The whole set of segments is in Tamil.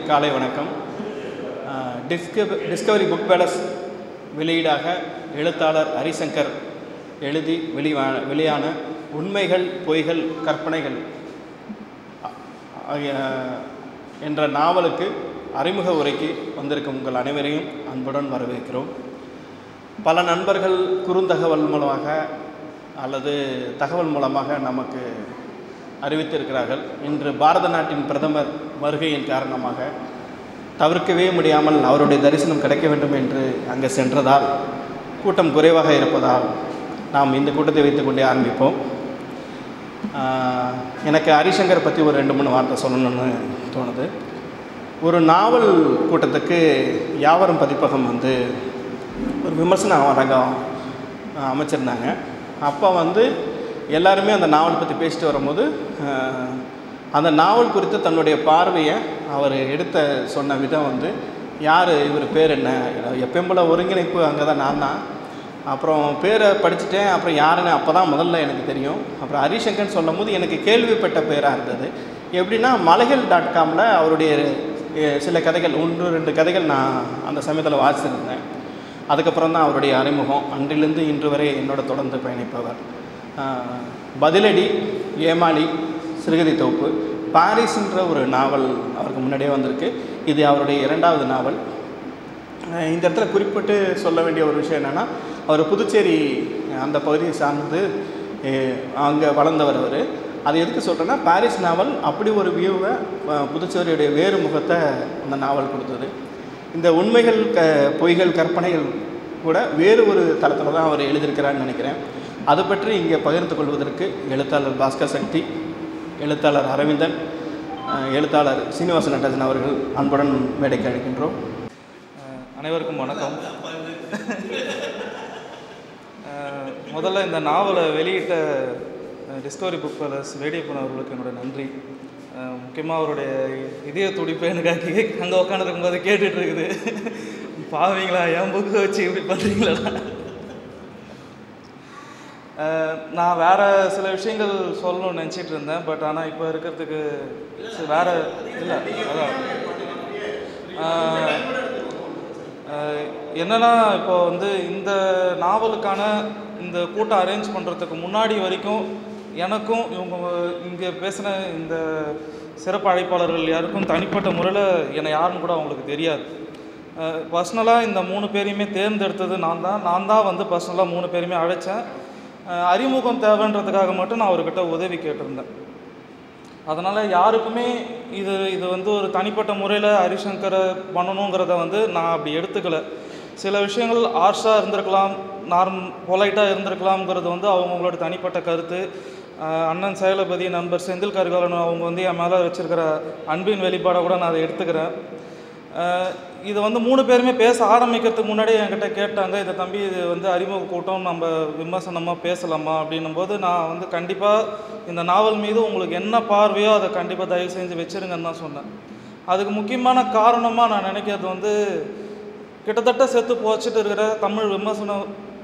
காலை வணக்கம் டிஸ்கவ டிஸ்கவரி புக் பேலஸ் வெளியீடாக எழுத்தாளர் ஹரிசங்கர் எழுதி வெளிவா வெளியான உண்மைகள் பொய்கள் கற்பனைகள் அ- ஆகிய என்ற நாவலுக்கு அறிமுக உரைக்கு வந்திருக்கும் உங்கள் அனைவரையும் அன்புடன் வரவேற்கிறோம் பல நண்பர்கள் குறுந்தகவல் மூலமாக அல்லது தகவல் மூலமாக நமக்கு அறிவித்திருக்கிறார்கள் இன்று பாரத நாட்டின் பிரதமர் வருகையின் காரணமாக தவிர்க்கவே முடியாமல் அவருடைய தரிசனம் கிடைக்க வேண்டும் என்று அங்கே சென்றதால் கூட்டம் குறைவாக இருப்பதால் நாம் இந்த கூட்டத்தை வைத்துக்கொண்டே ஆரம்பிப்போம் ஆஹ், எனக்கு ஹரிசங்கர் பற்றி ஒரு ரெண்டு மூணு வார்த்தை சொல்லணும்னு தோணுது ஒரு நாவல் கூட்டத்துக்கு யாவரும் பதிப்பகம் வந்து ஒரு விமர்சன அரங்கம் ஆஹ், அமைச்சிருந்தாங்க அப்போ வந்து எல்லாருமே அந்த நாவல் பற்றி பேசிட்டு வரும்போது ஆஹ், அந்த நாவல் குறித்து தன்னுடைய பார்வையை அவர் எடுத்த சொன்ன விதம் வந்து யார் இவர் பேர் என்ன எப்பயும் போல் ஒருங்கிணைப்பு அங்கே தான் நான் தான் அப்புறம் பேரை படிச்சுட்டேன் அப்புறம் யாருன்னு அப்போ தான் முதல்ல எனக்கு தெரியும் அப்புறம் ஹரிசங்கர்னு சொல்லும் போது எனக்கு கேள்விப்பட்ட பேராக இருந்தது எப்படின்னா மலைகள் டாட் காமில் அவருடைய எ, சில கதைகள் ஒன்று ரெண்டு கதைகள் நான் அந்த சமயத்தில் வாசிச்சிருந்தேன் அதுக்கப்புறம் தான் அவருடைய அறிமுகம் அன்றிலிருந்து இன்று வரை என்னோட தொடர்ந்து பயணிப்பவர் ஆஹ், பதிலடி ஏமாளி சிறுகதை தொகுப்பு பாரிஸ்ன்ற ஒரு நாவல் அவருக்கு முன்னாடியே வந்திருக்கு இது அவருடைய இரண்டாவது நாவல் அஹ் இந்த இடத்துல குறிப்பிட்டு சொல்ல வேண்டிய ஒரு விஷயம் என்னென்னா அவர் புதுச்சேரி அந்த பகுதியை சார்ந்து அங்கே வளர்ந்தவர் அவர் அது எதுக்கு சொல்கிறேன்னா பாரிஸ் நாவல் அப்படி ஒரு வியூவை புதுச்சேரியுடைய வேறு முகத்தை அந்த நாவல் கொடுத்தது இந்த உண்மைகள் க பொய்கள் கற்பனைகள் கூட வேறு ஒரு தளத்தில் தான் அவர் எழுதியிருக்கிறான்னு நினைக்கிறேன் அது பற்றி இங்கே பகிர்ந்து கொள்வதற்கு எழுத்தாளர் பாஸ்கர் சக்தி எழுத்தாளர் அரவிந்தன் அஹ் எழுத்தாளர் சீனிவாச நடராஜன் அவர்கள் அன்புடன் மேடைக்கு அழைக்கின்றோம் அஹ் அனைவருக்கும் வணக்கம் அஹ் முதல்ல இந்த நாவலை வெளியிட்ட அஹ் டிஸ்கவரி புக் பேலஸ் வேடியப்பன் அவர்களுக்கு என்னோட நன்றி முக்கியமாக அவருடைய இதய துடிப்பு எனக்கு அங்கே அங்கே உட்காந்துருக்கும் போது கேட்டுட்டு இருக்குது பாவீங்களா என் புக்கை வச்சு இப்படி பண்ணுறீங்களா அஹ் நான் வேற சில விஷயங்கள் சொல்லணும்னு நினச்சிட்டு இருந்தேன் பட் ஆனால் இப்போ இருக்கிறதுக்கு சரி, வேற இல்லை அதான் அஹ் அஹ் என்னன்னா இப்போ வந்து இந்த நாவலுக்கான இந்த கூட்டம் அரேஞ்ச் பண்ணுறதுக்கு முன்னாடி வரைக்கும் எனக்கும் இவங்க இங்கே பேசின இந்த சிறப்பு அழைப்பாளர்கள் யாருக்கும் தனிப்பட்ட முறையில் என்னை யாருன்னு கூட அவங்களுக்கு தெரியாது பர்சனலாக இந்த மூணு பேரையுமே தேர்ந்தெடுத்தது நான் தான் நான் தான் வந்து பர்சனலாக மூணு பேரையுமே அழைச்சேன் அஹ் அறிமுகம் தேவைன்றதுக்காக மட்டும் நான் அவர்கிட்ட உதவி கேட்டிருந்தேன் அதனால் யாருக்குமே இது இது வந்து ஒரு தனிப்பட்ட முறையில் ஹரிசங்கரை பண்ணணுங்கிறத வந்து நான் அப்படி எடுத்துக்கல சில விஷயங்கள் ஆர்ஷாக இருந்திருக்கலாம் நார்ம் பொலைட்டாக இருந்திருக்கலாம்ங்கிறது வந்து அவங்கவுங்களோட தனிப்பட்ட கருத்து ஆஹ் அண்ணன் செயலபதி நண்பர் செந்தில் கரிகாலன் அவங்க வந்து என் மேலே வச்சுருக்கிற அன்பின் வெளிப்பாடை கூட நான் அதை எடுத்துக்கிறேன் ஆஹ் இது வந்து மூணு பேருமே பேச ஆரம்பிக்கிறதுக்கு முன்னாடி என்கிட்ட கேட்டாங்க இதை தம்பி இது வந்து அறிமுக கூட்டம் நம்ம விமர்சனமாக பேசலாமா அப்படின்னும் போது நான் வந்து கண்டிப்பாக இந்த நாவல் மீது உங்களுக்கு என்ன பார்வையோ அதை கண்டிப்பாக தயவு செஞ்சு வச்சிருங்கன்னு தான் சொன்னேன் அதுக்கு முக்கியமான காரணமாக நான் நினைக்கிறது வந்து கிட்டத்தட்ட செத்து போச்சுட்டு இருக்கிற தமிழ் விமர்சனம்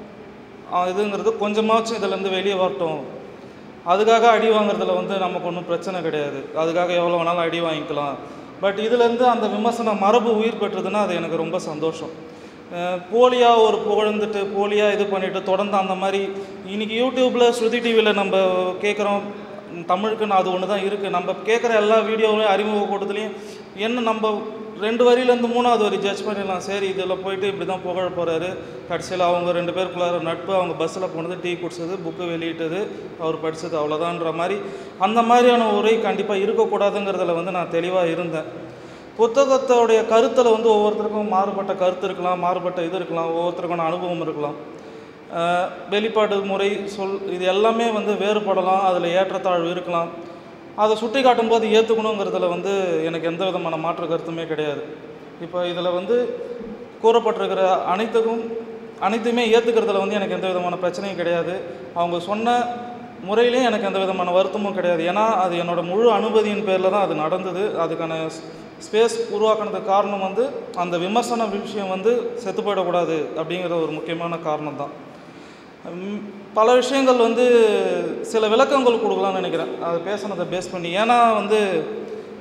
ஆஹ் இதுங்கிறது கொஞ்சமாச்சும் இதுலேருந்து வெளியே வரட்டும் அதுக்காக அடி வாங்குறதுல வந்து நமக்கு ஒன்றும் பிரச்சனை கிடையாது அதுக்காக எவ்வளோ வேணாலும் அடி வாங்கிக்கலாம் பட் இதுலேருந்து அந்த விமர்சன மரபு உயிர் பெற்றதுன்னா அது எனக்கு ரொம்ப சந்தோஷம் அஹ் போலியா ஒரு புகழ்ந்துட்டு போலியா இது பண்ணிட்டு தொடர்ந்து அந்த மாதிரி இன்னைக்கு யூடியூப்பில் ஸ்ருதி டிவியில் நம்ம கேட்குறோம் தமிழுக்குன்னு அது ஒன்று தான் இருக்குது நம்ம கேட்குற எல்லா வீடியோவிலையும் அறிமுக கூட்டத்துலேயும் என்ன நம்ம ரெண்டு வரியிலேருந்து மூணாவது வரி ஜட்ஜ் பண்ணிடலாம் சரி இதில் போயிட்டு இப்படி தான் புகழ போகிறாரு கடைசியில் அவங்க ரெண்டு பேருக்குள்ளார நட்பு அவங்க பஸ்ஸில் போனது டீ குடிச்சது புக்கு வெளியிட்டது அவர் படித்தது அவ்வளோதான்ற மாதிரி அந்த மாதிரியான உரை கண்டிப்பாக இருக்கக்கூடாதுங்கிறதுல வந்து நான் தெளிவாக இருந்தேன் புத்தகத்தோடைய கருத்தில் வந்து ஒவ்வொருத்தருக்கும் மாறுபட்ட கருத்து இருக்கலாம் மாறுபட்ட இது இருக்கலாம் ஒவ்வொருத்தருக்கான அனுபவம் இருக்கலாம் அஹ் வெளிப்பாடு முறை சொல் இது எல்லாமே வந்து வேறுபடலாம் அதில் ஏற்றத்தாழ்வு இருக்கலாம் அதை சுட்டி காட்டும்போது ஏற்றுக்கணுங்கிறதுல வந்து எனக்கு எந்த விதமான மாற்று கருத்துமே கிடையாது இப்போ இதில் வந்து கூறப்பட்டிருக்கிற அனைத்துக்கும் அனைத்துமே ஏற்றுக்கிறதுல வந்து எனக்கு எந்த விதமான பிரச்சனையும் கிடையாது அவங்க சொன்ன முறையிலையும் எனக்கு எந்த விதமான வருத்தமும் கிடையாது ஏன்னா அது என்னோட முழு அனுமதியின் பேரில் தான் அது நடந்தது அதுக்கான ஸ்பேஸ் உருவாக்குனதுக்கு காரணம் வந்து அந்த விமர்சன விஷயம் வந்து செத்து போயிடக்கூடாது அப்படிங்கிற ஒரு முக்கியமான காரணம் தான் ம், பல விஷயங்கள் வந்து சில விளக்கங்கள் கொடுக்கலாம்னு நினைக்கிறேன் அது பேசுனதை பேஸ் பண்ணி ஏன்னா வந்து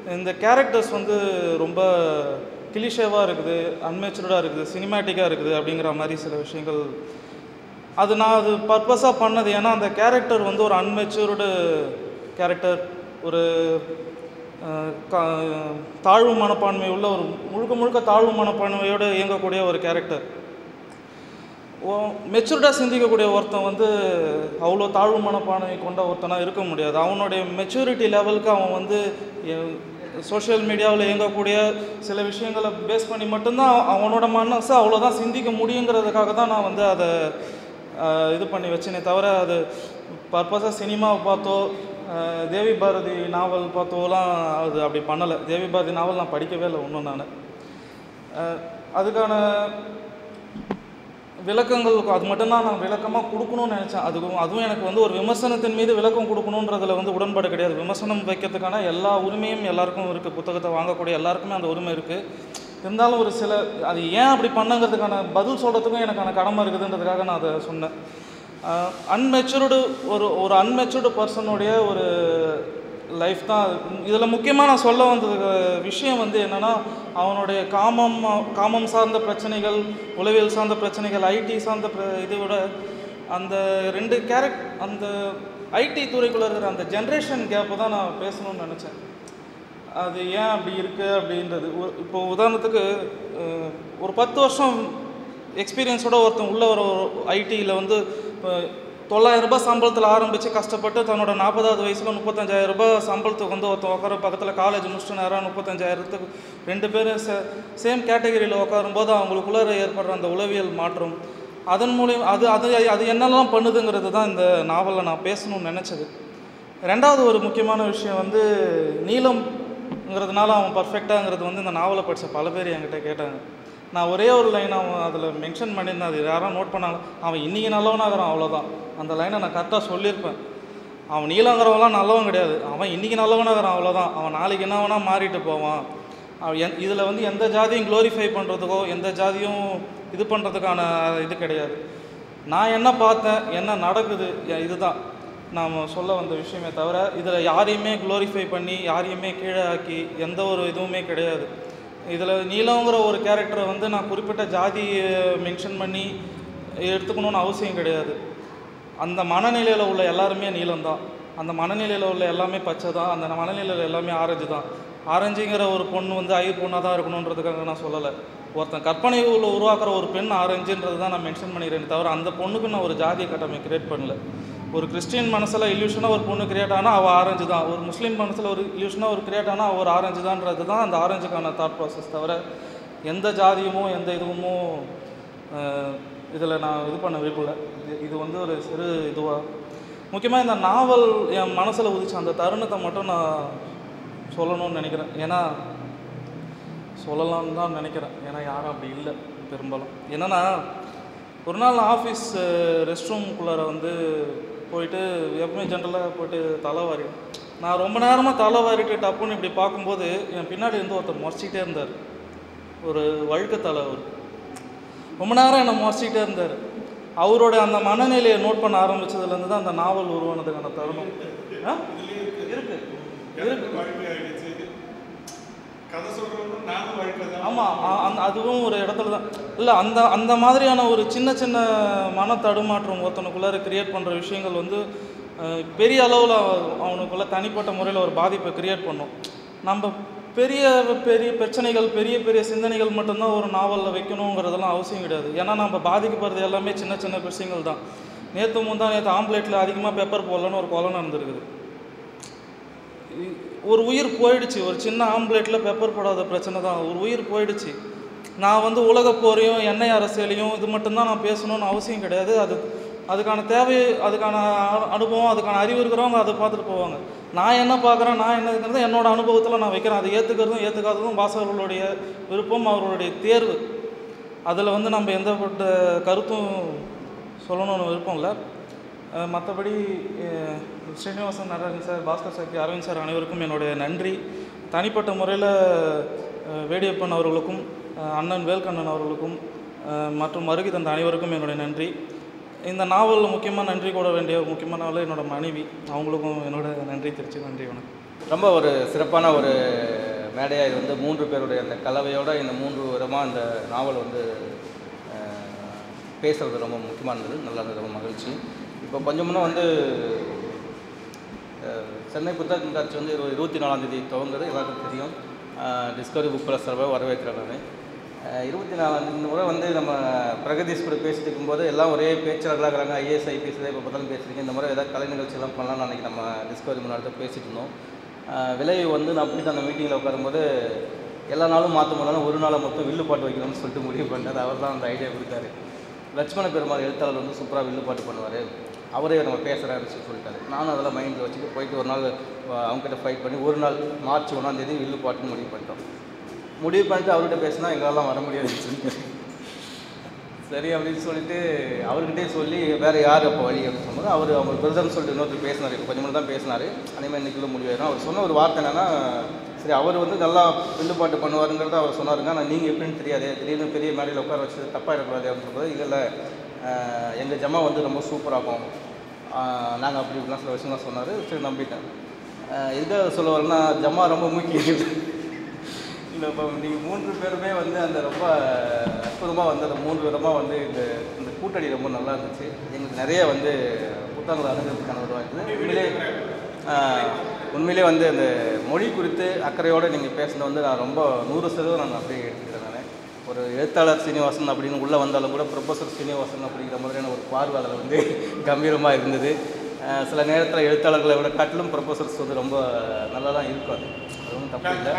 இந்த கேரக்டர்ஸ் வந்து ரொம்ப கிளிஷேவாக இருக்குது அன்மேச்சுர்டாக இருக்குது சினிமேட்டிக்காக இருக்குது அப்படிங்கிற மாதிரி சில விஷயங்கள் அது நான் அது பர்பஸாக பண்ணது ஏன்னா அந்த கேரக்டர் வந்து ஒரு அன்மெச்சூர்டு கேரக்டர் ஒரு அஹ், கா- தாழ்வு மனப்பான்மை உள்ள ஒரு முழுக்க முழுக்க தாழ்வு மனப்பான்மையோடு இயங்கக்கூடிய ஒரு கேரக்டர் மெச்சூர்டாக சிந்திக்கக்கூடிய ஒருத்தன் வந்து அவ்வளோ தாழ்வு மனப்பான்மை கொண்ட ஒருத்தனாக இருக்க முடியாது அவனுடைய மெச்சூரிட்டி லெவலுக்கு அவன் வந்து சோஷியல் மீடியாவில் இயங்கக்கூடிய சில விஷயங்களை பேஸ் பண்ணி மட்டும்தான் அவ- அவனோட மனசை அவ்வளோதான் சிந்திக்க முடியுங்கிறதுக்காக தான் நான் வந்து அதை அஹ், இது பண்ணி வச்சேனே தவிர அது பர்பஸாக சினிமாவை பார்த்தோ அஹ், தேவி பாரதி நாவல் பார்த்தோலாம் அது அப்படி பண்ணலை தேவி பாரதி நாவல் நான் படிக்கவே இல்லை இன்னும் நான் அதுக்கான விளக்கங்கள் அது மட்டும்தான் நான் விளக்கமாக கொடுக்கணும்னு நினச்சேன் அதுவும் அதுவும் எனக்கு வந்து ஒரு விமர்சனத்தின் மீது விளக்கம் கொடுக்கணுன்றதுல வந்து உடன்பாடு கிடையாது விமர்சனம் வைக்கிறதுக்கான எல்லா உரிமையும் எல்லாருக்கும் இருக்குது புத்தகத்தை வாங்கக்கூடிய எல்லாருக்குமே அந்த உரிமை இருக்குது இருந்தாலும் ஒரு சில அது ஏன் அப்படி பண்ணுங்கிறதுக்கான பதில் சொல்கிறதுக்கும் எனக்கான கடமை இருக்குதுன்றதுக்காக நான் அதை சொன்னேன் அன்மெச்சூர்டு ஒரு ஒரு அன்மெச்சூர்டு பர்சனுடைய ஒரு லைஃப் தான் இதில் முக்கியமாக நான் சொல்ல வந்தது விஷயம் வந்து என்னென்னா அவனுடைய காமம் காமம் சார்ந்த பிரச்சனைகள் உளவியல் சார்ந்த பிரச்சனைகள் ஐடி சார்ந்த பிர இதை விட அந்த ரெண்டு கேரக்ட் அந்த ஐடி துறைக்குள்ளே இருக்கிற அந்த ஜென்ரேஷன் கேப்பை தான் நான் பேசணும்னு நினச்சேன் அது ஏன் அப்படி இருக்குது அப்படின்றது ஒரு இப்போ உதாரணத்துக்கு அஹ், ஒரு பத்து வருஷம் எக்ஸ்பீரியன்ஸோட ஒருத்தன் உள்ள ஒரு ஐடியில் வந்து இப்போ தொள்ளாயிரம் ரூபாய் சம்பளத்தில் ஆரம்பித்து கஷ்டப்பட்டு தன்னோட நாற்பதாவது வயசில் முப்பத்தஞ்சாயிரம் ரூபாய் சம்பளத்துக்கு வந்து ஒருத்தன் உட்கார பக்கத்தில் காலேஜ் முடிச்சுட்டு நேரம் முப்பத்தஞ்சாயிரத்துக்கு ரெண்டு பேரும் சே சேம் கேட்டகரியில் உட்காரும்போது அவங்களுக்குள்ளார ஏற்படுற அந்த உளவியல் மாற்றம் அதன் மூலியம் அது அது அது என்னெல்லாம் பண்ணுதுங்கிறது தான் இந்த நாவலில் நான் பேசணும்னு நினச்சது ரெண்டாவது ஒரு முக்கியமான விஷயம் வந்து நீளம்ங்கிறதுனால அவன் பர்ஃபெக்டாங்கிறது வந்து இந்த நாவலை படித்த பல பேர் என்கிட்ட கேட்டாங்க நான் ஒரே ஒரு லைன் அவன் அதில் மென்ஷன் பண்ணியிருந்தேன் அது யாரும் நோட் பண்ணாங்க அவன் இன்றைக்கி நல்லவனாகிறான் அவ்வளோதான் அந்த லைனை நான் கரெக்டாக சொல்லியிருப்பேன் அவன் நீளங்கிறவன்லாம் நல்லவன் கிடையாது அவன் இன்றைக்கி நல்லவனாகிறான் அவ்வளோதான் அவன் நாளைக்கு என்ன வேணால் மாறிட்டு போவான் அவன் என் இதில் வந்து எந்த ஜாதியும் க்ளோரிஃபை பண்ணுறதுக்கோ எந்த ஜாதியும் இது பண்ணுறதுக்கான இது கிடையாது நான் என்ன பார்த்தேன் என்ன நடக்குது எ- இதுதான் நாம் சொல்ல வந்த விஷயமே தவிர இதில் யாரையுமே க்ளோரிஃபை பண்ணி யாரையுமே கீழே ஆக்கி எந்த ஒரு இதுவுமே கிடையாது இதில் நீலங்கிற ஒரு கேரக்டரை வந்து நான் குறிப்பிட்ட ஜாதி மென்ஷன் பண்ணி எடுத்துக்கணும்னு அவசியம் கிடையாது அந்த மனநிலையில் உள்ள எல்லாருமே நீலம் தான் அந்த மனநிலையில் உள்ள எல்லாமே பச்சை தான் அந்த மனநிலையில் எல்லாமே ஆரஞ்சு தான் ஆரஞ்சுங்கிற ஒரு பொண்ணு வந்து ஐயர் பொண்ணாக தான் இருக்கணுன்றதுக்காக நான் சொல்லலை ஒருத்தன் கற்பனை உள்ள உருவாக்குற ஒரு பெண் ஆரஞ்சுன்றது தான் நான் மென்ஷன் பண்ணிக்கிறேன் தவிர அந்த பொண்ணுக்கு நான் ஒரு ஜாதிய கட்டமை கிரியேட் பண்ணல ஒரு கிறிஸ்டியன் மனசில் இல்யூஷனாக ஒரு பொண்ணு கிரியேட் ஆனால் அவள் ஆரஞ்சு தான் ஒரு முஸ்லீம் மனசில் ஒரு இல்யூஷனாக ஒரு கிரியேட் ஆனால் அவள் ஒரு ஆரஞ்சு தான்றது தான் அந்த ஆரஞ்சுக்கான தாட் ப்ராசஸ் தவிர எந்த ஜாதியுமோ எந்த இதுவுமோ இதில் நான் இது பண்ண விரும்பல இது இது வந்து ஒரு சிறு இதுவாக முக்கியமாக இந்த நாவல் என் மனசில் உதிச்ச அந்த தருணத்தை மட்டும் நான் சொல்லணும்னு நினைக்கிறேன் ஏன்னா சொல்லலாம்னு தான் நினைக்கிறேன் ஏன்னா யாரும் அப்படி இல்லை பெரும்பாலும் என்னென்னா ஒரு நாள் நான் ஆஃபீஸ் ரெஸ்ட் ரூம்குள்ளார வந்து போயிட்டு எப்பவுமே ஜென்ரலாக போயிட்டு தலை வாரி நான் ரொம்ப நேரமாக தலை வாரிட்டு டப்புன்னு இப்படி பார்க்கும்போது என் பின்னாடி இருந்து ஒருத்தர் முறைச்சிக்கிட்டே இருந்தார் ஒரு வழுக்க தலை அவர் ரொம்ப நேரம் என்னை முறைச்சிக்கிட்டே இருந்தார் அவரோட அந்த மனநிலையை நோட் பண்ண ஆரம்பிச்சதுலேருந்து தான் அந்த நாவல் உருவானதுக்கான தருணம் ஆ? இருக்கு இருக்கு கதை சொல்றவங்க நானும் வாழ்க்கை தான் ஆமாம் அந்த அதுவும் ஒரு இடத்துல தான் இல்லை அந்த அந்த மாதிரியான ஒரு சின்ன சின்ன மன தடுமாற்றம் ஒருத்தனுக்குள்ளார கிரியேட் பண்ணுற விஷயங்கள் வந்து அஹ், பெரிய அளவில் அவனுக்குள்ள தனிப்பட்ட முறையில் ஒரு பாதிப்பை கிரியேட் பண்ணும் நம்ம பெரிய பெரிய பிரச்சனைகள் பெரிய பெரிய சிந்தனைகள் மட்டும்தான் ஒரு நாவலில் வைக்கணுங்கிறதெல்லாம் அவசியம் கிடையாது ஏன்னா நம்ம பாதிக்கப்படுறது எல்லாமே சின்ன சின்ன விஷயங்கள் தான் நேற்று முந்தா நேற்று ஆம்லேட்டில் அதிகமாக பெப்பர் போடலன்னு ஒரு கொலை நடந்திருக்குது இ- ஒரு உயிர் போயிடுச்சு ஒரு சின்ன ஆம்லேட்டில் பெப்பர் போடாத பிரச்சனை தான் ஒரு உயிர் போயிடுச்சு நான் வந்து உலகப் போரையும் எண்ணெய் அரசியலையும் இது மட்டும்தான் நான் பேசணும்னு அவசியம் கிடையாது அது அதுக்கான தேவை அதுக்கான அனு- அனுபவம் அதுக்கான அறிவு இருக்கிறவங்க அதை பார்த்துட்டு போவாங்க நான் என்ன பார்க்குறேன் நான் என்ன இருக்கிறது என்னோட அனுபவத்தில் நான் வைக்கிறேன் அதை ஏற்றுக்கிறதும் ஏற்றுக்காததும் வாசகர்களுடைய விருப்பம் அவர்களுடைய தேர்வு அதில் வந்து நம்ம எந்தப்பட்ட கருத்தும் சொல்லணும்னு விருப்பம் இல்லை அஹ் மற்றபடி அஹ் ஸ்ரீனிவாசன் நடராஜன் சார் பாஸ்கர் சக்தி அரவிந்த் சார் அனைவருக்கும் என்னுடைய நன்றி தனிப்பட்ட முறையில் அஹ் வேடியப்பன் அவர்களுக்கும் அஹ் அண்ணன் வேல்கண்ணன் அவர்களுக்கும் அஹ் மற்றும் வருகை தந்த அனைவருக்கும் என்னுடைய நன்றி இந்த நாவலில் முக்கியமாக நன்றி கூட வேண்டிய முக்கியமான நாள் என்னோட மனைவி அவங்களுக்கும் என்னோட நன்றி தெரிச்சு நன்றி வணக்கம் ரொம்ப ஒரு சிறப்பான ஒரு மேடையாக இது வந்து மூன்று பேருடைய அந்த கலவையோட இந்த மூன்று விதமாக இந்த நாவல் வந்து அஹ், பேசுறது ரொம்ப முக்கியமாக இருந்தது நல்லா இருந்தது ரொம்ப மகிழ்ச்சி இப்போ கொஞ்சம் முன்னே வந்து அஹ், சென்னை புத்தக கண்காட்சி வந்து இரு இருபத்தி நாலாம் தேதி துவங்குது எல்லாருக்கும் தெரியும் டிஸ்கவரி புக் ப்ளஸ் சார்பாக வரவேற்கிறேன் நான் இருபத்தி நாலாம் இந்த முறை வந்து நம்ம பிரகதீஷ் கூட பேசிட்டு இருக்கும்போது எல்லாம் ஒரே பேச்சாளர்களாக இருக்கிறாங்க ஐஏஎஸ் ஐபிஎஸ் இப்போ பார்த்தாலும் பேசுகிறீங்க இந்த முறை ஏதாவது கலை நிகழ்ச்சியெல்லாம் பண்ணலாம்னு அன்றைக்கி நம்ம டிஸ்கவரி முன்னாடி தான் பேசிட்டு இருந்தோம் அஹ், விலை வந்து நான் போயிட்டு அந்த மீட்டிங்கில் உட்காரும்போது எல்லா நாளும் மாற்ற முடியலாம் ஒரு நாளை மொத்தம் வில்லு பாட்டு வைக்கணும்னு சொல்லிட்டு முடிவு பண்ணார் அவர் தான் அந்த ஐடியா கொடுத்தாரு லட்சுமண பெருமாள் எழுத்தாளர் வந்து சூப்பராக வில்லு பாட்டு பண்ணுவார் அவரே நம்ம பேசுகிறாருன்னு சொல்லி சொல்லிட்டாரு நானும் அதெல்லாம் மைண்டில் வச்சுட்டு போயிட்டு ஒரு நாள் அஹ், அவங்ககிட்ட ஃபைட் பண்ணி ஒரு நாள் மார்ச் ஒன்றாந்தேதி வில்லு பாட்டுன்னு முடிவு பண்ணிட்டோம் முடிவு பண்ணிட்டு அவர்கிட்ட பேசினா எங்களாலாம் வர முடியாதுன்னு சொல்லிட்டு சரி அப்படின்னு சொல்லிட்டு அவர்கிட்டே சொல்லி வேறு யார் அப்போ வழி அப்படின்னு சொன்னது அவர் அவங்க பிரதர்னு சொல்லிட்டு இன்னொருத்தர் பேசினார் இப்போ கொஞ்சம் தான் பேசினார் அதேமாதிரி இன்றைக்குள்ள முடிவாயிரும் அவர் சொன்ன ஒரு வார்த்தை என்னன்னா சரி அவர் வந்து நல்லா வில்லுப்பாட்டு பண்ணுவாருங்கிறத அவர் சொன்னாருங்க ஆனால் நீங்கள் எப்படின்னு தெரியாது திடீர்னு பெரிய மேடையில் உட்கார வச்சு தப்பாயிடக்கூடாது அப்படின்னு சொல்லும்போது இல்லை இல்லை எங்கள் ஜமா வந்து ரொம்ப சூப்பராகும் நாங்கள் அப்படி இப்படிலாம் சில விஷயம்லாம் சொன்னார் சரி நம்பிட்டேன் ஆஹ் எதுக்காக சொல்ல வரேன்னா ஜமா ரொம்ப முக்கியம் இந்த இப்போ நீங்கள் மூன்று பேருமே வந்து அந்த ரொம்ப அற்புதமாக வந்து அந்த மூன்று விதமாக வந்து இந்த இந்த கூட்டணி ரொம்ப நல்லா இருந்துச்சு எங்களுக்கு நிறைய வந்து புத்தகங்களை அணுகிறதுக்கான ஒரு வாய்ப்பு உண்மையிலே ஆஹ், உண்மையிலே வந்து அந்த மொழி குறித்து அக்கறையோடு நீங்கள் பேசுனது வந்து நான் ரொம்ப நூறு சதவீதம் நான் அப்படியே எடுத்துக்கிறேன் நான் ஒரு எழுத்தாளர் சீனிவாசன் அப்படின்னு உள்ளே வந்தாலும் கூட ப்ரொஃபஸர் சீனிவாசன் அப்படிங்கிற மாதிரியான ஒரு பார்வை அதில் வந்து கம்பீரமாக இருந்தது ஆஹ், சில நேரத்தில் எழுத்தாளர்களை விட காட்டிலும் ப்ரொஃபஸர்ஸ் வந்து ரொம்ப நல்லா தான் இருக்கும் அது அது ஒன்றும் தப்பு இல்லை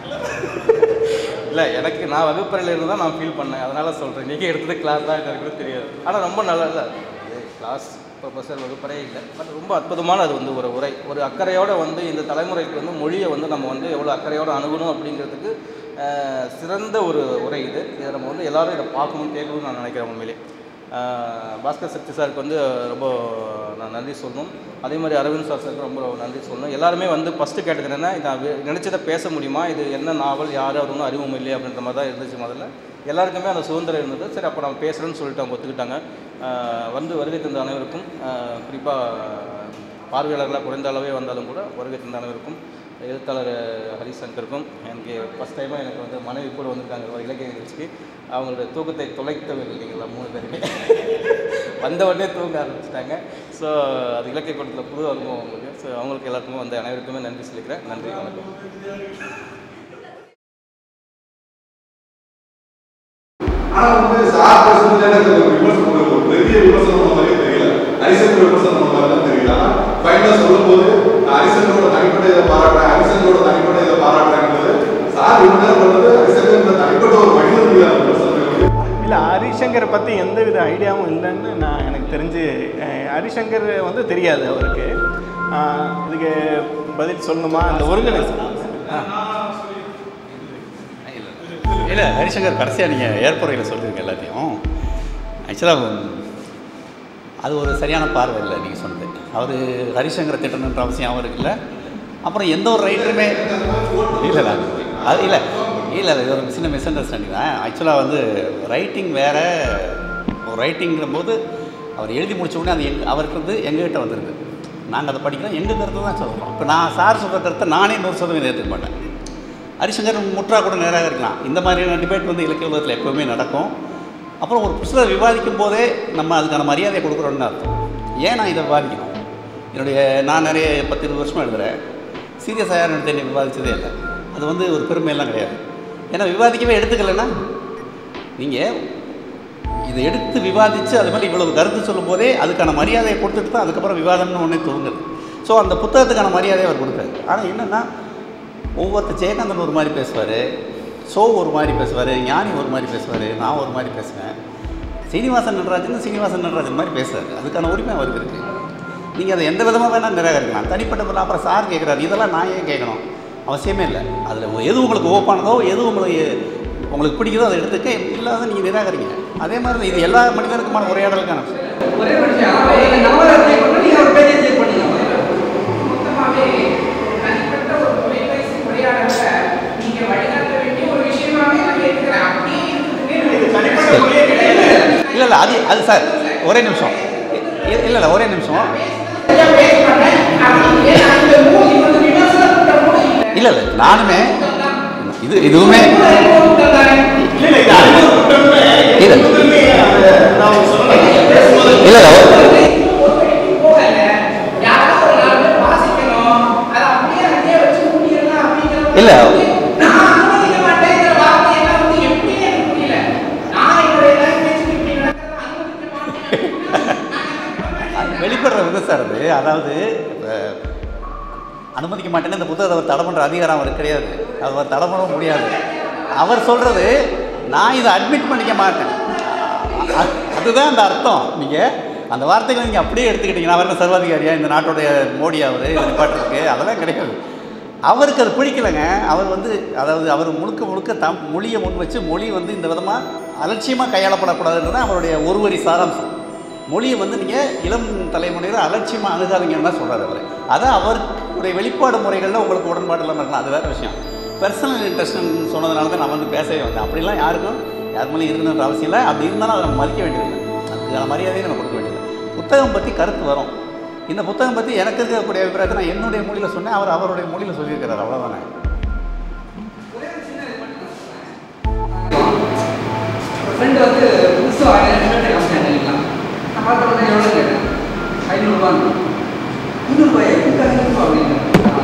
இல்லை எனக்கு நான் வகுப்பறையில் இருந்து தான் நான் ஃபீல் பண்ணேன் அதனால் சொல்கிறேன் நீங்கள் எடுத்தது கிளாஸ் தான் எனக்கு கூட தெரியாது ஆனால் ரொம்ப நல்லா இல்லை கிளாஸ் ப்ரொஃபஸர் வகுப்பறையே இல்லை பட் ரொம்ப அற்புதமான அது வந்து ஒரு உரை ஒரு அக்கறையோடு வந்து இந்த தலைமுறைக்கு வந்து மொழியை வந்து நம்ம வந்து எவ்வளோ அக்கறையோடு அணுகணும் அப்படிங்கிறதுக்கு ஆஹ், சிறந்த ஒரு உரை இது இதை நம்ம வந்து எல்லாரும் இதை பார்க்கணும் கேட்கணும்னு நான் நினைக்கிறேன் உண்மையிலே ஆஹ், பாஸ்கர் சக்தி சாருக்கு வந்து ரொம்ப நான் நன்றி சொல்லணும் அதே மாதிரி அரவிந்த் சார் சாருக்கு ரொம்ப நன்றி சொல்லணும் எல்லாருமே வந்து ஃபஸ்ட்டு கேட்டது என்னென்னா நான் வே- நினைச்சதை பேச முடியுமா இது என்ன நாவல் யார் அவர் ஒன்றும் அறிவும் இல்லையா அப்படின்ற மாதிரி தான் இருந்துச்சு முதல்ல எல்லாருக்குமே அந்த சுதந்திரம் இருந்தது சரி அப்போ நம்ம பேசுகிறேன்னு சொல்லிட்டு அவங்க ஒத்துக்கிட்டாங்க ஆஹ், வந்து வருகை தந்த அனைவருக்கும் குறிப்பாக பார்வையாளர்களாக குறைந்த அளவே வந்தாலும் கூட வருகை தந்த அனைவருக்கும் எழுத்தாளர் ஹரிசங்கருக்கும் எனக்கு ஃபஸ்ட் டைமாக எனக்கு வந்து மனைவி கூட வந்திருக்காங்க ஒரு இலக்கிய நிகழ்ச்சிக்கு அவங்களோட தூக்கத்தை தொலைத்தவர்கள் நீங்களா மூணு பேருமே வந்த உடனே தூங்க ஆரம்பிச்சிட்டாங்க ஸோ அது இலக்கிய கூட்டத்தில் புது அனுபவம் அவங்களுக்கு ஸோ அவங்களுக்கு எல்லாருக்குமே வந்து அனைவருக்குமே நன்றி சொல்லிக்கிறேன் நன்றி வணக்கம் ஆனா வந்து சார் பேசும்போது எனக்கு ஒரு விமர்சனம் ஒரு ஒரு பெரிய விமர்சனம் பண்ண மாதிரியே தெரியல ஹரிசங்கர் விமர்சனம் பண்ண மாதிரி தான் தெரியல ஆனா ஃபைனலா சொல்லும் போது ஹரிசங்கரோட தனிப்பட்ட இதை பாராட்டுறேன் ஹரிசங்கரோட தனிப்பட்ட இதை பாராட்டுறேங்கிறது சார் இவ்வளவு நேரம் பண்ணது ஹரிசங்கர் தனிப்பட்ட ஒரு மனிதன் மீதான விமர்சனம் இருக்கு. இல்லை ஹரிசங்கரை பற்றி எந்த வித ஐடியாவும் இல்லைன்னு நான் எனக்கு தெரிஞ்சு அஹ், ஹரிசங்கர் வந்து தெரியாது அவருக்கு அஹ், இதுக்கு பதில் சொல்லணுமா அந்த ஒருங்கிணைப்பு இல்லை ஹரிசங்கர் கடைசியாக நீங்கள் ஏற்புரையில் சொல்லியிருங்க எல்லாத்தையும் ஆக்சுவலாக அது ஒரு சரியான பார்வை இல்லை நீங்கள் சொன்னது அவர் ஹரிசங்கரை திட்டணுன்ற அவசியம் அவருக்கு இல்லை அப்புறம் எந்த ஒரு ரைட்டருமே இல்லை இல்லை அது இல்லை இல்லை இது ஒரு சின்ன மிஸ் அண்டர்ஸ்டாண்டிங் தான் ஆக்சுவலாக வந்து ரைட்டிங் வேறு ஒரு ரைட்டிங்கிற போது அவர் எழுதி முடிச்ச உடனே அது எங் அவருக்கு வந்து எங்ககிட்ட வந்துருக்கு நாங்கள் அதை படிக்கிறோம் எங்கள் கருத்தை தான் சொல்கிறோம் இப்போ நான் சார் சொல்கிற கருத்தை நானே நூறு சதவீதம் ஏற்றுக்க மாட்டேன் ஹரிசங்கர் முற்றா கூட நேராக இருக்கலாம் இந்த மாதிரியான டிபேட் வந்து இலக்கிய உலகத்தில் எப்போவுமே நடக்கும் அப்புறம் ஒரு புஸ்தகம் விவாதிக்கும் போதே நம்ம அதுக்கான மரியாதையை கொடுக்குறோன்னு அர்த்தம் ஏன் நான் இதை விவாதிக்கணும் என்னுடைய நான் நிறைய பத்து இருபது வருஷமாக எழுதுகிறேன் சீரியஸாக யாரும் எடுத்து என்னை விவாதிச்சதே இல்லை அது வந்து ஒரு பெருமையெல்லாம் கிடையாது ஏன்னா விவாதிக்கவே எடுத்துக்கலைன்னா நீங்கள் இதை எடுத்து விவாதித்து அது மாதிரி இவ்வளவு கருத்து சொல்லும் போதே அதுக்கான மரியாதையை கொடுத்துட்டு தான் அதுக்கப்புறம் விவாதம்னு ஒன்றே தோணுது ஸோ அந்த புத்தகத்துக்கான மரியாதையை அவர் கொடுத்தாரு ஆனால் என்னென்னா ஒவ்வொருத்தர் ஜெயகாந்தன் ஒரு மாதிரி பேசுவார் சோ ஒரு மாதிரி பேசுவார் ஞானி ஒரு மாதிரி பேசுவார் நான் ஒரு மாதிரி பேசுவேன் சீனிவாசன் நடராஜன் சீனிவாசன் நடராஜன் மாதிரி பேசுறாரு அதுக்கான உரிமை அவருக்கு இருக்குது நீங்கள் அதை எந்த விதமாக வேணால் நிராகரிக்கலாம் தனிப்பட்ட முறையில் அப்புறம் சார் கேட்குறாரு இதெல்லாம் நான் ஏன் கேட்கணும் அவசியமே இல்லை அதில் எது உங்களுக்கு ஓப்பானதோ எது உங்களுக்கு உங்களுக்கு பிடிக்குதோ அதை எடுத்துக்க இல்லாத நீங்கள் நிராகரிங்க அதே மாதிரி தான் இது எல்லா மனிதனுக்குமான உரையாடலுக்கான விஷயம் ஒரே ஒரு விஷயம் அவங்க நம்மளை ட்ரை பண்ணி நீங்க ஒரு பேஜை ட்ரை பண்ணீங்க மொத்தமாவே தனிப்பட்ட ஒரு தொலைபேசி உரையாடல நீங்க வழிகாட்ட வேண்டிய ஒரு விஷயமாவே நான் ஏற்கிறேன் அப்படியே இருக்குதுன்னு இல்லை இல்லை அது அது சார் ஒரே நிமிஷம் இல்லை இல்லை ஒரே நிமிஷம் பேச பண்ணேன் அப்படின்னு அந்த மூவி வந்து விமர்சனம் இல்லை இல்லை நானுமே இது இதுவுமே இல்லை இல்லை இது அறிமுக குற்றம்னு இல்லை. முதல்ல அதை நான் சொல்லலை பேசும்போது இல்லை இல்லை இல்ல. வெளிப்படுற விதம் சார் அது அதாவது இப்ப அனுமதிக்க மாட்டேன்னு இந்த புத்தகத்தை அவர் தடை பண்ணுற அதிகாரம் அவருக்கு கிடையாது அவர் தடை பண்ண முடியாது அவர் சொல்கிறது நான் இதை அட்மிட் பண்ணிக்க மாட்டேன் அ- அதுதான் அந்த அர்த்தம் நீங்கள் அந்த வார்த்தைகளை நீங்கள் அப்படியே எடுத்துக்கிட்டீங்கன்னா அவர் என்ன சர்வாதிகாரியா இந்த நாட்டுடைய மோடி அவர் இதை நிப்பாட்டுறதுக்கு அதெல்லாம் கிடையாது அவருக்கு அது பிடிக்கலைங்க அவர் வந்து அதாவது அவர் முழுக்க முழுக்க தம் மொழியை முன் வச்சு மொழி வந்து இந்த விதமாக அலட்சியமாக கையாளப்படக்கூடாதுன்றது தான் அவருடைய ஒரு வரி சாராம்சம் மொழியை வந்து நீங்கள் இளம் தலைமுறையில் அலட்சியமாக அணுகாதீங்கன்னு தான் சொல்கிறார் அவர் அதை அவருடைய வெளிப்பாடு முறைகளில் உங்களுக்கு உடன்பாடு இல்லாமல் இருக்கலாம் அது வேறு விஷயம் பர்சனல் இன்ட்ரெஸ்ட்னு சொன்னதுனால தான் நான் வந்து பேசவே வந்தேன் அப்படிலாம் யாருக்கும் யார் மேலே இருக்கணுன்ற அவசியம் இல்லை அப்படி இருந்தாலும் அதை நம்ம மதிக்க வேண்டியதில்லை அதுக்கான மரியாதையை நம்ம கொடுக்க வேண்டியது புத்தகம் பற்றி கருத்து வரும் இந்த புத்தகம் பற்றி எனக்கு இருக்கக்கூடிய அபிப்பிராயத்தை நான் என்னுடைய மொழியில் சொன்னேன் அவர் அவருடைய மொழியில் சொல்லியிருக்கிறார் அவ்வளோதானே ஃப்ரெண்டு வந்து புதுசாக ஆயிரம் ஷர்ட்டை காமிச்சாங்க இல்லைங்களா நான் பார்த்த உடனே எவ்வளோ கேட்டேன் ஐநூறுரூவான்னு ஐநூறுபாய் எதுக்கு ஐநூறுபா அப்படின்னு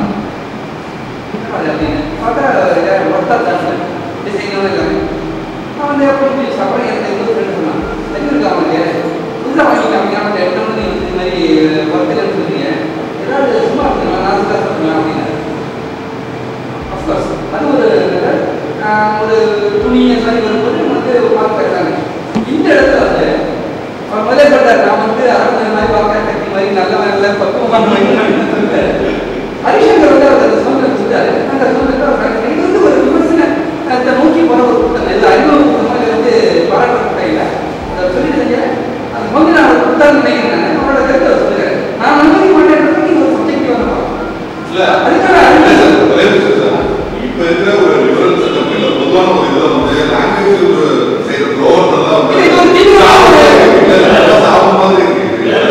அது அப்படின்னு பார்த்தா ஒர்த்தா தான் டிசைனும் எல்லாமே நான் வந்து அப்புறம் போய் சப்பரை எனக்கு இன்னொரு ஃப்ரெண்டு சொன்னான் ஐநூறு அவனுக்கு புதுசாக வாங்கி காமிக்காம அந்த எட்டு மணி வந்து இந்த மாதிரி ஒர்த்தில் சொல்றீங்க ஏதாவது சும்மா இருக்குங்களா நான் சுத்தா சொல்லுங்களா அப்படின்னு அஃப்கோர்ஸ் அது ஒரு ஆஹ், ஒரு துணியை சரி வரும்போது வந்து பார்த்து பேசுறாங்க இந்த இடத்துல வந்து அவர் முதலே சொல்றாரு நான் வந்து அரசு மாதிரி பார்க்க கட்டி மாதிரி நல்லவன் இல்லை பக்குவமான ஹரிசங்கர் வந்து அவர் அந்த சுதந்திரம் கொடுத்தாரு அந்த சுதந்திரத்தை அவர் கடைசி- இது வந்து ஒரு விமர்சனத்தை நோக்கி போற ஒரு கூட்டம் இது அறிமுக கூட்டமாக இது வந்து பாராட்டப்பட்ட இல்லை அதை சொல்லிட்டு செஞ்சேன் அது வந்து நான் அவர் கொடுத்தாரு நினைக்கிறேன் நான். அவரோட கருத்தை அவர் சொல்லுறாரு நான் அனுமதி மாட்டேன் நீங்க ஒரு சப்ஜெக்டிவ் வந்து இல்ல அதுக்கான இல்ல அறிமுகம் சார், ஒரே நிமிஷம் சார். இப்ப இருக்கிற ஒரு லிபரல் சட்டம் இல்ல பொதுவான ஒரு இதுல வந்து லாங்குவேஜ் ஒரு செய்யற ரோல் தான் வந்து இது ஒரு தீவிர சாபம் இல்ல, இல்ல, சாபம் மாதிரி இருக்கு.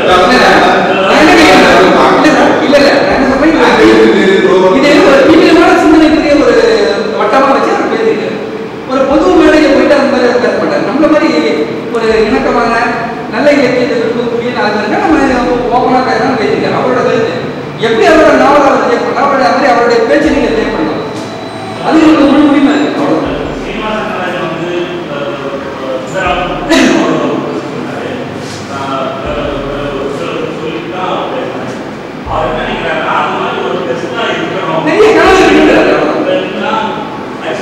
இது ஒரு தீவிரமான சிந்தனைக்குரிய ஒரு வட்டமா வச்சு அவர் பேசியிருக்காரு ஒரு பொது மேடையை போயிட்டு அந்த மாதிரி அவர் பேச மாட்டார் நம்மள மாதிரி ஒரு இணக்கமான நல்ல இலக்கியத்தை விரும்பக்கூடிய நாகரிகம் நம்ம ஓப்பனாக பேசலாம் பேசியிருக்காரு அவரோட கருத்து எப்படி அவரோட நாவலை அவர் ரிஜெக்ட் பண்ணலாம் அவருடைய மாதிரி அவருடைய பேச்சை நீங்கள் ரிஜெக்ட் பண்ணலாம் அது உங்களுக்கு முழு உரிமை இருக்கு அவ்வளவுதான். நிறைய கனவு இருக்கிறாரு அவ்வளவுதான்.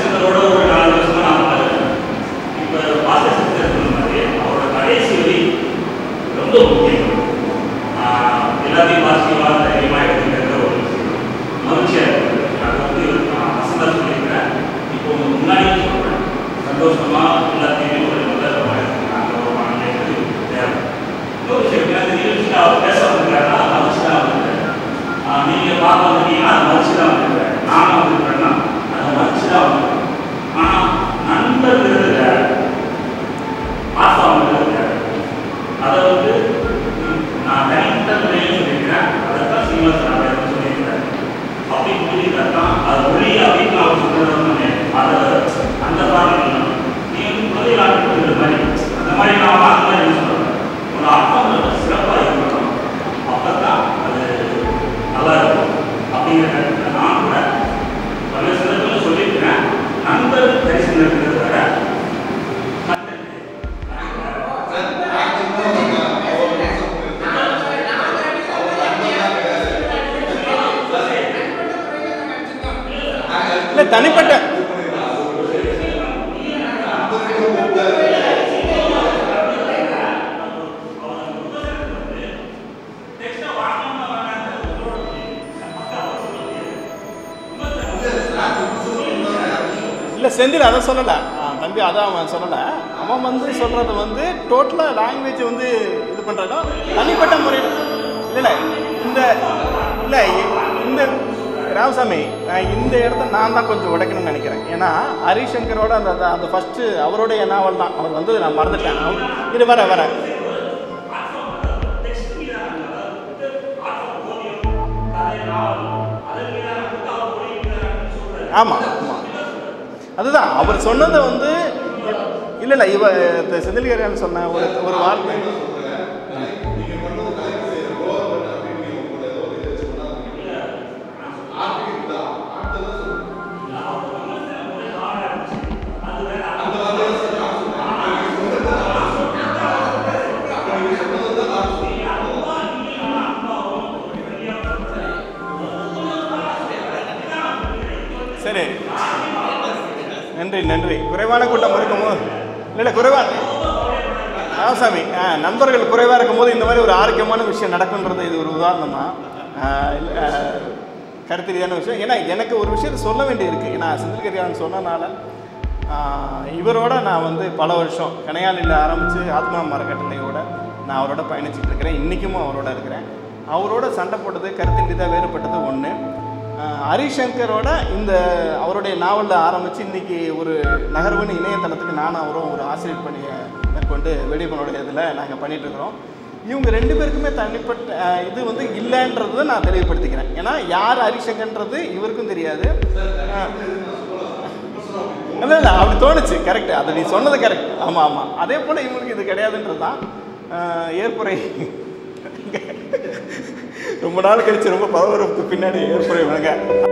ரொம்ப முக்கியம் ஆஹ் எல்லாத்தையும் பாசிட்டிவாக தைரியமாக எடுத்துக்கிற ஒரு விஷயம் மகிழ்ச்சியாக இருக்குது அது வந்து நான் வசந்தா சொல்லியிருக்கிறேன் இப்போ உங்க முன்னாடியே சொல்கிறேன் சந்தோஷமா எல்லாத்தையுமே ஒரு நல்ல அந்த ஒரு மனநிலை தேவை இன்னொரு விஷயம் எப்படின்னா, இந்த நிகழ்ச்சியில் அவர் பேச வந்திருக்காருன்னா மகிழ்ச்சி தான் வந்திருக்காரு ஆஹ் நீங்க பார்க்க வந்தீங்கன்னா அது மகிழ்ச்சி தான் வந்திருக்காரு நானும் வந்திருக்கேன்னா அது மகிழ்ச்சி தான் வந்திருக்கேன் ஆனால் நண்பர் விருதுல ஆசா வந்திருக்காரு அதை வந்து நான் தனித்த முறையில் சொல்லியிருக்கிறேன் அதைத்தான் சீனிவாசன் அவர் சொல்லியிருக்கிறார் அப்படி சொல்லியிருக்காருதான் அது மொழி அப்படின்னு அவர் சொல்றது அதை அந்த பார்வை நீ வந்து முதலில் ஆட்டு மாதிரி அந்த மாதிரி நான் அந்த மாதிரி என்ன சொல்றேன் ஒரு அர்த்தம் வந்து சிறப்பாக இருக்கணும் அப்பதான் அது நல்லா இருக்கும் அப்படிங்கிற கருத்தை நான் கூட பல சிலர்கள் சொல்லியிருக்கிறேன் நண்பர் தரிசனம் இருக்கிறத விட இல்லை தனிப்பட்ட இல்லை செந்தில் அதை சொல்லலை தம்பி அதான் அவன் சொல்லலை அவன் வந்து சொல்கிறது வந்து டோட்டலாக லாங்குவேஜ் வந்து இது பண்ணுறதும் தனிப்பட்ட முறையில் இல்லை இல்லை இந்த இல்லை இந்த ராமசாமி நான் இந்த இடத்த நான் தான் கொஞ்சம் உடைக்கணும்னு நினைக்கிறேன் ஏன்னா ஹரிசங்கரோட அந்த அந்த- அந்த ஃபஸ்ட்டு அவருடைய நாவல் தான் அவர் வந்து நான் மறந்துட்டேன் அவர் இது வர வர அதன் மீதான புத்தக மொழி மீதான ஆமாம் ஆமாம் அதுதான் அவர் சொன்னதை வந்து இல்லை இல்லை இவ த- செந்தில்கரையான் சொன்ன ஒரு ஒரு வார்த்தை சரி நன்றி நன்றி குறைவான கூட்டம் இருக்கும்போது இல்லை இல்லை குறைவான ராமசாமி ஆ நண்பர்கள் குறைவாக இருக்கும்போது இந்த மாதிரி ஒரு ஆரோக்கியமான விஷயம் நடக்குன்றது இது ஒரு உதாரணம் தான் கருத்து ரீதியான விஷயம் ஏன்னா எனக்கு ஒரு விஷயத்தை சொல்ல வேண்டியிருக்கு நான் செந்தில்கரியான் சொன்னனால ஆ, இவரோட நான் வந்து பல வருஷம் கனையாளில் ஆரம்பித்து ஆத்மா மரக்கட்டளையோட நான் அவரோட பயணிச்சுட்டு இருக்கிறேன் இன்றைக்கும் அவரோட இருக்கிறேன் அவரோட சண்டை போட்டது கருத்து ரீதியாக வேறுபட்டது ஒன்று ஹரிசங்கரோட இந்த அவருடைய நாவலில் ஆரம்பித்து இன்றைக்கி ஒரு நகர்வுன்னு இணையதளத்துக்கு நானும் அவரும் ஒரு ஆசிரியர் பணியை மேற்கொண்டு வெடிப்பனுடைய இதில் நாங்கள் பண்ணிகிட்ருக்குறோம் இவங்க ரெண்டு பேருக்குமே தனிப்பட்ட அஹ், இது வந்து இல்லைன்றதை நான் தெளிவுபடுத்திக்கிறேன் ஏன்னா யார் ஹரிசங்கன்றது இவருக்கும் தெரியாது அஹ், இல்லை இல்லை அப்படி தோணுச்சு கரெக்ட் அதை நீ சொன்னது கரெக்ட் ஆமாம் ஆமாம் அதே போல் இவங்களுக்கு இது கிடையாதுன்றது தான் அஹ், ஏற்புரை ரொம்ப நாள் கழிச்சு ரொம்ப பரபரப்புக்கு பின்னாடி ஏற்புரை வணங்க